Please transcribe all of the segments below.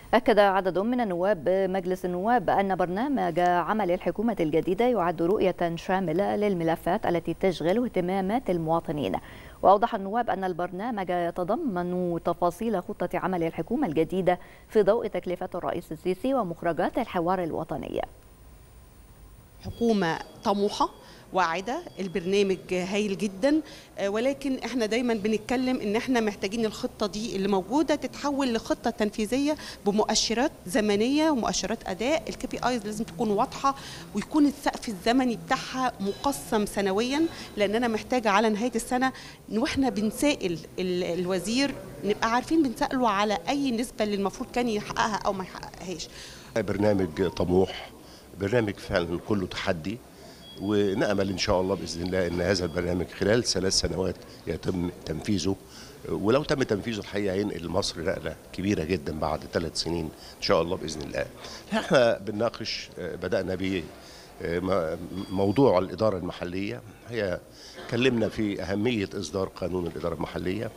أكد عدد من النواب بمجلس النواب أن برنامج عمل الحكومة الجديدة يعد رؤية شاملة للملفات التي تشغل اهتمامات المواطنين وأوضح النواب أن البرنامج يتضمن تفاصيل خطة عمل الحكومة الجديدة في ضوء تكلفة الرئيس السيسي ومخرجات الحوار الوطني حكومة طموحة واعده البرنامج هايل جدا ولكن احنا دايما بنتكلم ان احنا محتاجين الخطه دي اللي موجوده تتحول لخطه تنفيذيه بمؤشرات زمنيه ومؤشرات اداء الكي بي ايز لازم تكون واضحه ويكون السقف الزمني بتاعها مقسم سنويا لان انا محتاجه على نهايه السنه واحنا بنسائل الوزير نبقى عارفين بنساله على اي نسبه اللي المفروض كان يحققها او ما يحققهاش برنامج طموح برنامج فعلا كله تحدي ونامل ان شاء الله باذن الله ان هذا البرنامج خلال ثلاث سنوات يتم تنفيذه ولو تم تنفيذه الحقيقه هينقل مصر نقله كبيره جدا بعد ثلاث سنين ان شاء الله باذن الله. احنا بنناقش بدانا ب موضوع الاداره المحليه هي كلمنا في اهميه اصدار قانون الاداره المحليه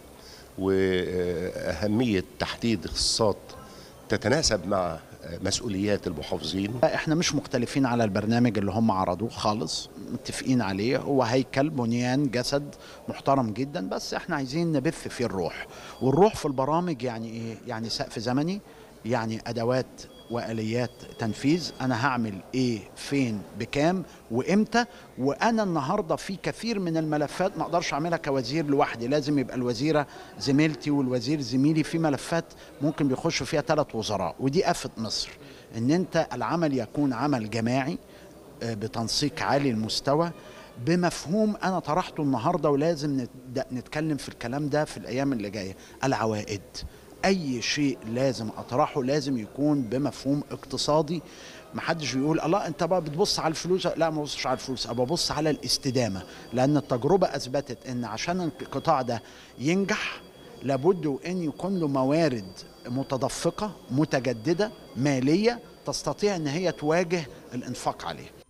واهميه تحديد اختصاصات تتناسب مع مسؤوليات المحافظين احنا مش مختلفين على البرنامج اللي هم عرضوه خالص متفقين عليه هو هيكل بنيان جسد محترم جدا بس احنا عايزين نبث فيه الروح والروح في البرامج يعني ايه يعني سقف زمني يعني ادوات واليات تنفيذ انا هعمل ايه فين بكام وامتى وانا النهارده في كثير من الملفات ما اقدرش اعملها كوزير لوحدي لازم يبقى الوزيره زميلتي والوزير زميلي في ملفات ممكن بيخشوا فيها ثلاث وزراء ودي افه مصر ان انت العمل يكون عمل جماعي بتنسيق عالي المستوى بمفهوم انا طرحته النهارده ولازم نتكلم في الكلام ده في الايام اللي جايه العوائد اي شيء لازم اطرحه لازم يكون بمفهوم اقتصادي محدش بيقول الله انت بقى بتبص على الفلوس لا ما ببصش على الفلوس ابقى ببص على الاستدامه لان التجربه اثبتت ان عشان القطاع ده ينجح لابد ان يكون له موارد متدفقه متجدده ماليه تستطيع ان هي تواجه الانفاق عليه